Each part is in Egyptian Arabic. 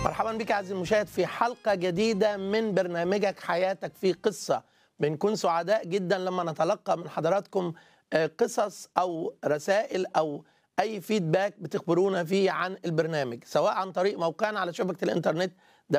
مرحبا بك عزيزي المشاهد في حلقة جديدة من برنامجك حياتك في قصة بنكون سعداء جدا لما نتلقى من حضراتكم آه، قصص أو رسائل أو أي فيدباك بتخبرونا فيه عن البرنامج سواء عن طريق موقعنا على شبكة الإنترنت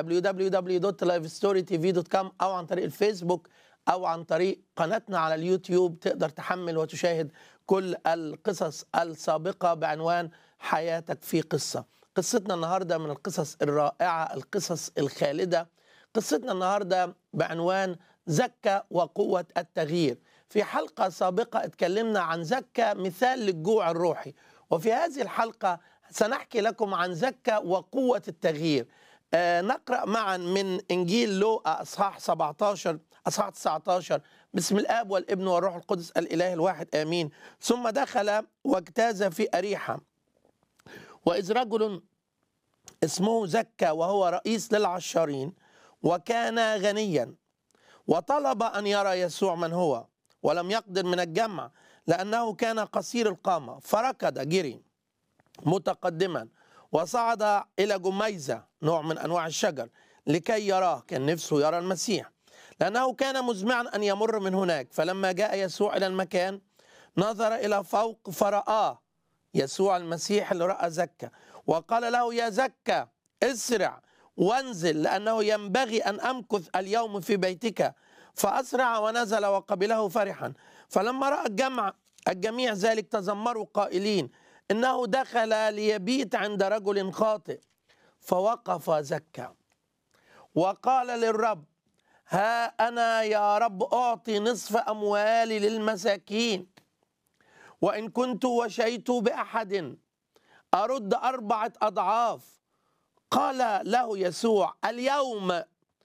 www.livesstorytv.com أو عن طريق الفيسبوك أو عن طريق قناتنا على اليوتيوب تقدر تحمل وتشاهد كل القصص السابقة بعنوان حياتك في قصة قصتنا النهاردة من القصص الرائعة القصص الخالدة قصتنا النهاردة بعنوان زكا وقوة التغيير في حلقة سابقة اتكلمنا عن زكا مثال للجوع الروحي وفي هذه الحلقة سنحكي لكم عن زكا وقوة التغيير آه نقرأ معا من إنجيل لوقا أصحاح 17 أصحاح 19 بسم الآب والابن والروح القدس الإله الواحد آمين ثم دخل واجتاز في أريحة وإذ رجل اسمه زكا وهو رئيس للعشارين وكان غنيا وطلب أن يرى يسوع من هو ولم يقدر من الجمع لأنه كان قصير القامة فركض جري متقدما وصعد إلى جميزة نوع من أنواع الشجر لكي يراه كان نفسه يرى المسيح لأنه كان مزمعا أن يمر من هناك فلما جاء يسوع إلى المكان نظر إلى فوق فرآه يسوع المسيح اللي رأى زكا وقال له يا زكا اسرع وانزل لأنه ينبغي أن أمكث اليوم في بيتك فأسرع ونزل وقبله فرحا فلما رأى الجمع الجميع ذلك تذمروا قائلين إنه دخل ليبيت عند رجل خاطئ فوقف زكا وقال للرب ها أنا يا رب أعطي نصف أموالي للمساكين وإن كنت وشيت بأحد أرد أربعة أضعاف قال له يسوع اليوم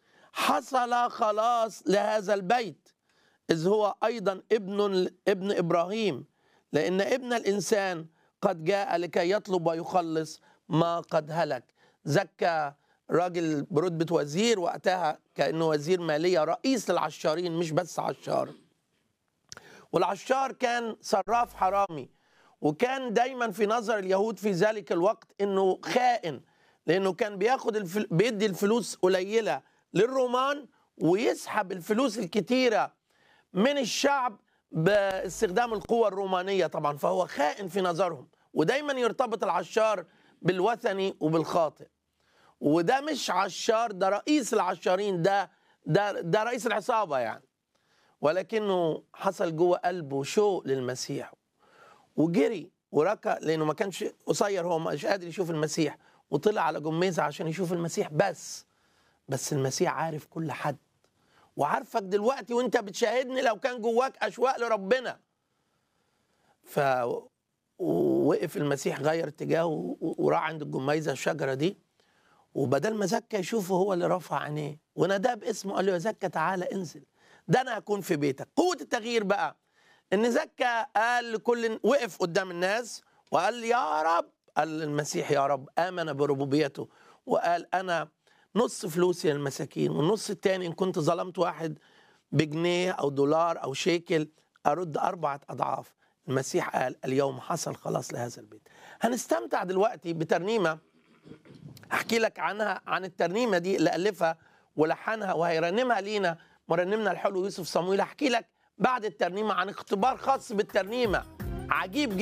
حصل خلاص لهذا البيت إذ هو أيضا ابن ابن إبراهيم لأن ابن الإنسان قد جاء لكي يطلب ويخلص ما قد هلك زكى راجل برتبة وزير وقتها كأنه وزير مالية رئيس للعشارين مش بس عشار والعشار كان صراف حرامي وكان دايما في نظر اليهود في ذلك الوقت انه خائن لانه كان بياخد الفل... بيدي الفلوس قليله للرومان ويسحب الفلوس الكتيره من الشعب باستخدام القوة الرومانية طبعا فهو خائن في نظرهم ودايما يرتبط العشار بالوثني وبالخاطئ وده مش عشار ده رئيس العشارين ده ده ده رئيس العصابة يعني ولكنه حصل جوه قلبه شوق للمسيح وجري وركع لانه ما كانش قصير هو مش قادر يشوف المسيح وطلع على جميزه عشان يشوف المسيح بس بس المسيح عارف كل حد وعارفك دلوقتي وانت بتشاهدني لو كان جواك اشواق لربنا ف وقف المسيح غير اتجاهه وراح عند الجميزه الشجره دي وبدل ما زكى يشوفه هو اللي رفع عينيه وناداه باسمه قال له يا زكى تعالى انزل ده انا هكون في بيتك قوه التغيير بقى ان زكى قال لكل وقف قدام الناس وقال يا رب قال المسيح يا رب امن بربوبيته وقال انا نص فلوسي للمساكين والنص التاني ان كنت ظلمت واحد بجنيه او دولار او شيكل ارد اربعه اضعاف المسيح قال اليوم حصل خلاص لهذا البيت هنستمتع دلوقتي بترنيمه احكي لك عنها عن الترنيمه دي اللي الفها ولحنها وهيرنمها لينا مرنمنا الحلو يوسف صمويل احكي لك بعد الترنيمه عن اختبار خاص بالترنيمه عجيب